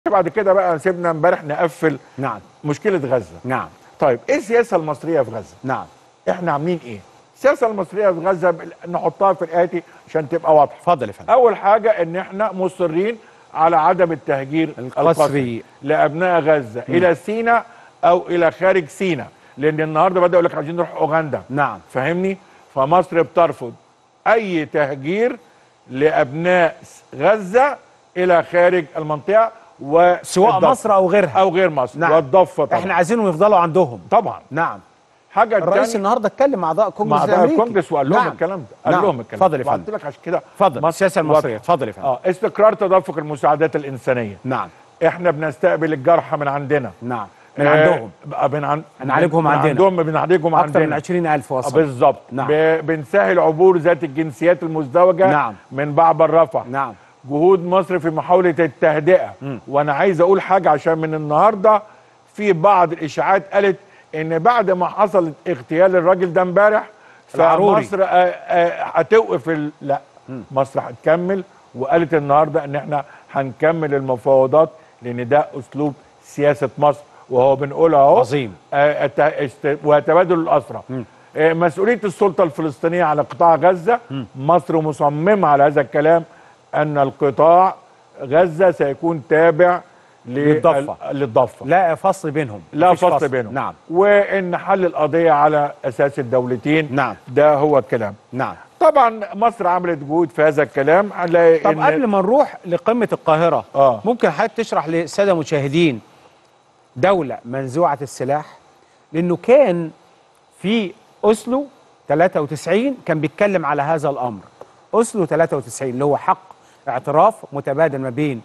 بعد كده بقى سيبنا امبارح نقفل نعم مشكله غزه نعم طيب ايه السياسه المصريه في غزه نعم احنا عاملين ايه السياسه المصريه في غزه بال- نحطها في الاتي عشان تبقى واضحه اتفضل يا فندم اول حاجه ان احنا مصرين على عدم التهجير القسري. لابناء غزه الى سيناء او الى خارج سيناء لان النهارده بدا يقول لك عايزين نروح اوغندا نعم فاهمني فمصر بترفض اي تهجير لابناء غزه الى خارج المنطقه و سواء الضفة. مصر او غيرها او غير مصر نعم. والضفه طبعا احنا عايزينهم يفضلوا عندهم طبعا نعم حاجه الرئيس التانية- النهارده اتكلم مع اعضاء كونجرس مع ده الامريكي الكونجرس وقال لهم نعم. الكلام ده قال نعم. لهم الكلام اتفضل يا وقلت فندم لك عشان كده اتفضل مصر السياسه المصريه واضحة. اتفضل يا فندم اه استقرار تدفق المساعدات الانسانيه نعم احنا بنستقبل الجرحى من عندنا نعم من آه، عندهم بقى من عن... هنعالجهم من عندنا. عندهم بنعالجهم اكثر من عندنا 20000 آه، وصل بالظبط نعم. ب... بنسهل عبور ذات الجنسيات المزدوجه نعم. من بعبر رفح نعم جهود مصر في محاوله التهدئه وانا عايز اقول حاجه عشان من النهارده في بعض الاشاعات قالت ان بعد ما حصل اغتيال الراجل ده امبارح العروري. فمصر آه، آه، هتوقف ال... لا مصر هتكمل وقالت النهارده ان احنا هنكمل المفاوضات لان ده اسلوب سياسه مصر وهو بنقول اهو عظيم. آه، الت- است- وتبادل الاسرى آه، مسؤوليه السلطه الفلسطينيه على قطاع غزه مصر مصممه على هذا الكلام ان القطاع غزه سيكون تابع لل- للضفة. للضفه لا فصل بينهم لا مفيش فصل بينهم نعم وان حل القضيه على اساس الدولتين نعم. ده هو الكلام نعم طبعا مصر عملت جهود في هذا الكلام هنلاقي طب إن قبل ما نروح لقمه القاهره آه. ممكن حضرتك تشرح للساده المشاهدين دوله منزوعه السلاح لانه كان في اوسلو 93 كان بيتكلم على هذا الامر اوسلو 93 اللي هو حق اعتراف متبادل ما بين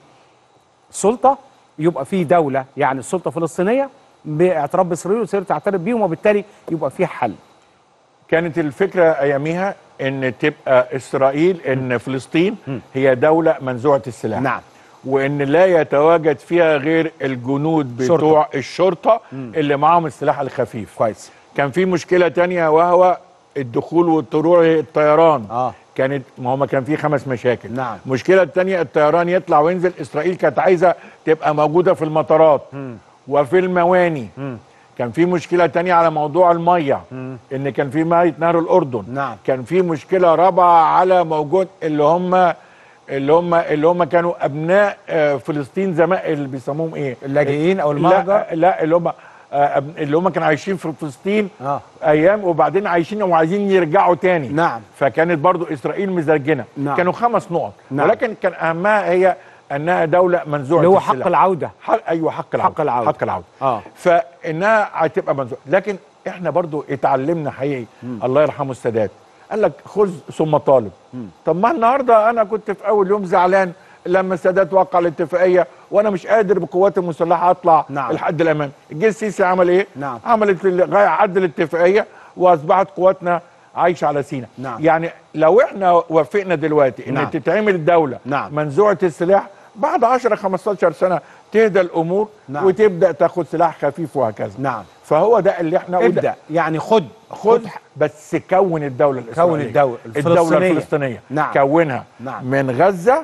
سلطه يبقى في دوله يعني السلطه الفلسطينيه باعتراف باسرائيل واسرائيل تعترف بيهم وبالتالي يبقى في حل كانت الفكره اياميها ان تبقى اسرائيل ان فلسطين هي دوله منزوعه السلاح نعم. وان لا يتواجد فيها غير الجنود شرطة. بتوع الشرطه اللي معاهم السلاح الخفيف كويس كان في مشكله تانية وهو الدخول والطلوع الطيران آه. كانت ما هو كان في خمس مشاكل نعم. المشكله الثانيه الطيران يطلع وينزل اسرائيل كانت عايزه تبقى موجوده في المطارات وفي المواني كان في مشكله تانية على موضوع الميه ان كان في ميه نهر الاردن نعم. كان في مشكله رابعه على موجود اللي هم اللي هم اللي هم كانوا ابناء آه، فلسطين زمان اللي بيسموهم ايه اللاجئين أو لا المهجر؟ لا اللي هم آه، أب- اللي هم كانوا عايشين في فلسطين آه. ايام وبعدين عايشين وعايزين يرجعوا تاني نعم. فكانت برضو اسرائيل مزرجنه نعم. كانوا خمس نقط نعم. ولكن كان اهمها هي انها دوله منزوعه اللي هو السلاح. حق العوده حق ايوه حق العوده حق العودة. حق العوده آه. فانها هتبقى منزوعه لكن احنا برضو اتعلمنا حقيقي الله يرحمه السادات قال لك خذ ثم طالب طب ما النهارده انا كنت في اول يوم زعلان لما السادات وقع الاتفاقيه وانا مش قادر بالقوات المسلحه اطلع نعم. لحد الامام الجيش السيسي عمل ايه نعم. عملت الغايه عدل الاتفاقيه واصبحت قواتنا عايشه على سينا نعم. يعني لو احنا وافقنا دلوقتي ان نعم. تتعمل دوله نعم. منزوعه السلاح بعد 10 15 سنه تهدى الامور نعم. وتبدا تاخد سلاح خفيف وهكذا نعم. فهو ده اللي احنا وده- ابدا يعني خد خد بس كون الدوله الاسرائيليه الدولة الدوله الفلسطينية. الفلسطينيه نعم. كونها نعم. من غزه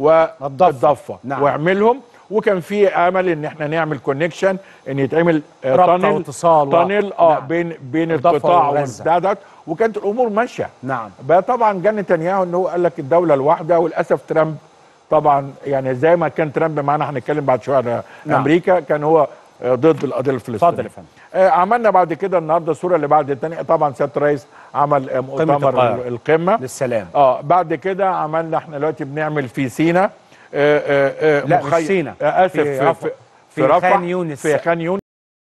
والضفه نعم. واعملهم وكان في امل ان احنا نعمل كونكشن ان يتعمل آه، ربطة تانل واتصال و- تانل اه نعم. بين بين الضفة القطاع وغزة. والبتاع ده وكانت الامور ماشيه نعم بقى طبعا جه نتنياهو ان هو قال لك الدوله الواحده وللاسف ترامب طبعا يعني زي ما كان ترامب معانا هنتكلم بعد شويه على نعم. امريكا كان هو آه، ضد القضيه الفلسطينيه اتفضل يا فندم. آه، عملنا بعد كده النهارده الصوره اللي بعد الثانيه طبعا سياده الرئيس عمل آه، مؤتمر القاهرة. القمه للسلام اه بعد كده عملنا احنا دلوقتي بنعمل في سينا آه، آه، آه، لا، مش مخي- سينا. آه، اسف في في, رفح. في, في رفح خان يونس. في خان يونس